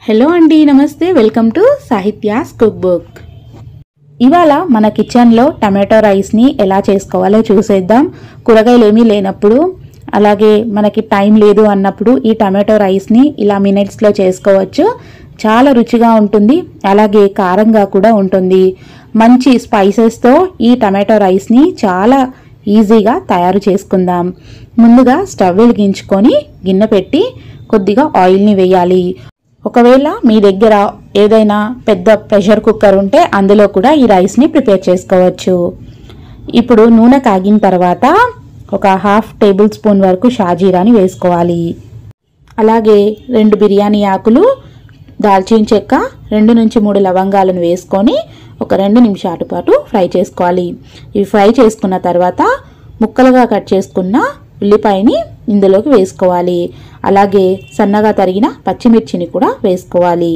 hello అండి నమస్తే welcome to Sahitya's cook book ఇవాళ మన కిచెన్లో టమాటో రైస్ని ఎలా చేసుకోవాలో చూసేద్దాం కూరగాయలు ఏమీ లేనప్పుడు అలాగే మనకి టైం లేదు అన్నప్పుడు ఈ టమాటో రైస్ని ఇలా మినిట్స్లో చేసుకోవచ్చు చాలా రుచిగా ఉంటుంది అలాగే కారంగా కూడా ఉంటుంది మంచి స్పైసెస్తో ఈ టమాటో రైస్ని చాలా ఈజీగా తయారు చేసుకుందాం ముందుగా స్టవ్ వెలిగించుకొని గిన్నె పెట్టి కొద్దిగా ఆయిల్ని వేయాలి ఒకవేళ మీ దగ్గర ఏదైనా పెద్ద ప్రెషర్ కుక్కర్ ఉంటే అందులో కూడా ఈ రైస్ని ప్రిపేర్ చేసుకోవచ్చు ఇప్పుడు నూనె కాగిన తర్వాత ఒక హాఫ్ టేబుల్ స్పూన్ వరకు షాజీరాని వేసుకోవాలి అలాగే రెండు బిర్యానీ ఆకులు దాల్చిన చెక్క రెండు నుంచి మూడు లవంగాలను వేసుకొని ఒక రెండు నిమిషాల పాటు ఫ్రై చేసుకోవాలి ఇవి ఫ్రై చేసుకున్న తర్వాత ముక్కలుగా కట్ చేసుకున్న ఉల్లిపాయని ఇందులోకి వేసుకోవాలి అలాగే సన్నగా తరిగిన పచ్చిమిర్చిని కూడా వేసుకోవాలి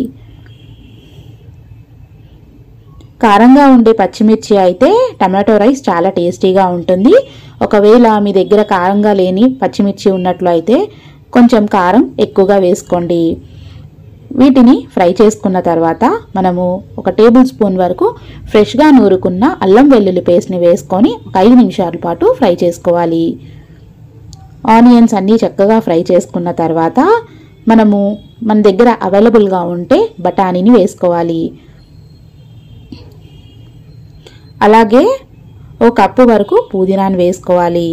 కారంగా ఉండే పచ్చిమిర్చి అయితే టమాటో రైస్ చాలా టేస్టీగా ఉంటుంది ఒకవేళ మీ దగ్గర కారంగా లేని పచ్చిమిర్చి ఉన్నట్లు అయితే కొంచెం కారం ఎక్కువగా వేసుకోండి వీటిని ఫ్రై చేసుకున్న తర్వాత మనము ఒక టేబుల్ స్పూన్ వరకు ఫ్రెష్గా నూరుకున్న అల్లం వెల్లుల్లి పేస్ట్ని వేసుకొని ఒక ఐదు నిమిషాల పాటు ఫ్రై చేసుకోవాలి ఆనియన్స్ అన్నీ చక్కగా ఫ్రై చేసుకున్న తర్వాత మనము మన దగ్గర అవైలబుల్గా ఉంటే బఠానీని వేసుకోవాలి అలాగే ఓ కప్పు వరకు పుదీనాను వేసుకోవాలి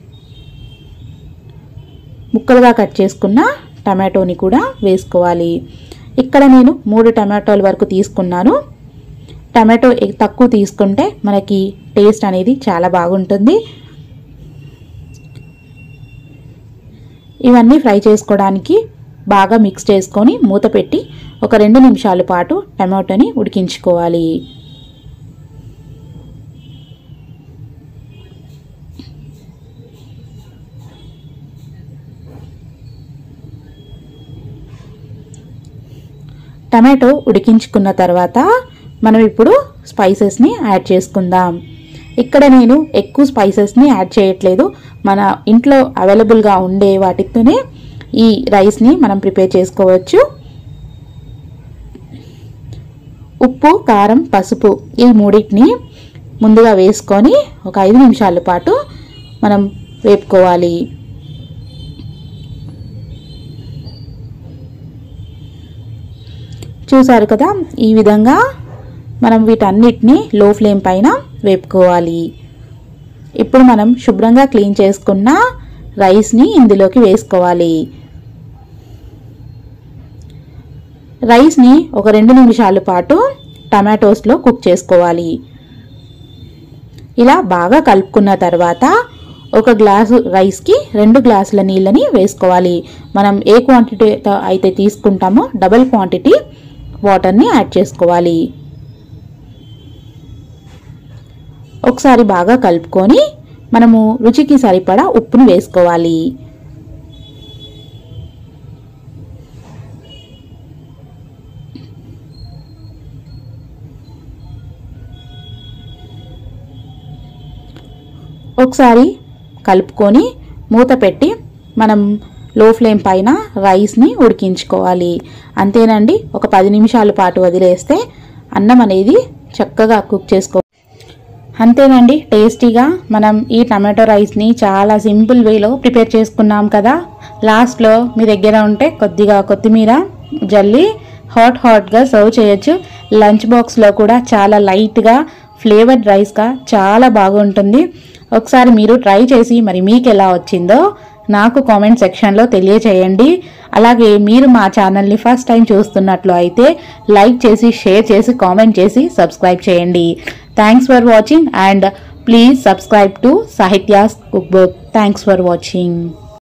ముక్కలుగా కట్ చేసుకున్న టమాటోని కూడా వేసుకోవాలి ఇక్కడ నేను మూడు టమాటోల వరకు తీసుకున్నాను టమాటో ఎ- తక్కువ తీసుకుంటే మనకి టేస్ట్ అనేది చాలా బాగుంటుంది ఇవన్నీ ఫ్రై చేసుకోవడానికి బాగా మిక్స్ చేసుకొని మూత పెట్టి ఒక రెండు నిమిషాల పాటు టమాటోని ఉడికించుకోవాలి టమాటో ఉడికించుకున్న తర్వాత మనం ఇప్పుడు స్పైసెస్ని యాడ్ చేసుకుందాం ఇక్కడ నేను ఎక్కువ స్పైసెస్ని యాడ్ చేయట్లేదు మన ఇంట్లో అవైలబుల్గా ఉండే వాటితోనే ఈ రైస్ని మనం ప్రిపేర్ చేసుకోవచ్చు ఉప్పు కారం పసుపు ఈ మూడింటిని ముందుగా వేసుకొని ఒక ఐదు నిమిషాల పాటు మనం వేపుకోవాలి చూసారు కదా ఈ విధంగా మనం వీటన్నిటిని లో ఫ్లేమ్ పైన వేపుకోవాలి ఇప్పుడు మనం శుభ్రంగా క్లీన్ చేసుకున్న రైస్ని ఇందులోకి వేసుకోవాలి రైస్ని ఒక రెండు నిమిషాల పాటు టమాటోస్లో కుక్ చేసుకోవాలి ఇలా బాగా కలుపుకున్న తర్వాత ఒక గ్లాసు రైస్కి రెండు గ్లాసుల నీళ్ళని వేసుకోవాలి మనం ఏ క్వాంటిటీతో అయితే తీసుకుంటామో డబల్ క్వాంటిటీ వాటర్ని యాడ్ చేసుకోవాలి ఒకసారి బాగా కలుపుకొని మనము రుచికి సరిపడా ఉప్పును వేసుకోవాలి ఒకసారి కలుపుకొని మూత పెట్టి మనం లో ఫ్లేమ్ పైన రైస్ని ఉడికించుకోవాలి అంతేనండి ఒక పది నిమిషాల పాటు వదిలేస్తే అన్నం అనేది చక్కగా కుక్ చేసుకో అంతేనండి టేస్టీగా మనం ఈ టమాటో రైస్ని చాలా సింపుల్ వేలో ప్రిపేర్ చేసుకున్నాం కదా లాస్ట్లో మీ దగ్గర ఉంటే కొద్దిగా కొత్తిమీర జల్లి హాట్ హాట్గా సర్వ్ చేయొచ్చు లంచ్ బాక్స్లో కూడా చాలా లైట్గా ఫ్లేవర్డ్ రైస్గా చాలా బాగుంటుంది ఒకసారి మీరు ట్రై చేసి మరి మీకు ఎలా వచ్చిందో నాకు కామెంట్ సెక్షన్లో తెలియచేయండి అలాగే మీరు మా ఛానల్ని ఫస్ట్ టైం చూస్తున్నట్లు అయితే లైక్ చేసి షేర్ చేసి కామెంట్ చేసి సబ్స్క్రైబ్ చేయండి thanks for watching and please subscribe to Sahitya's cook book thanks for watching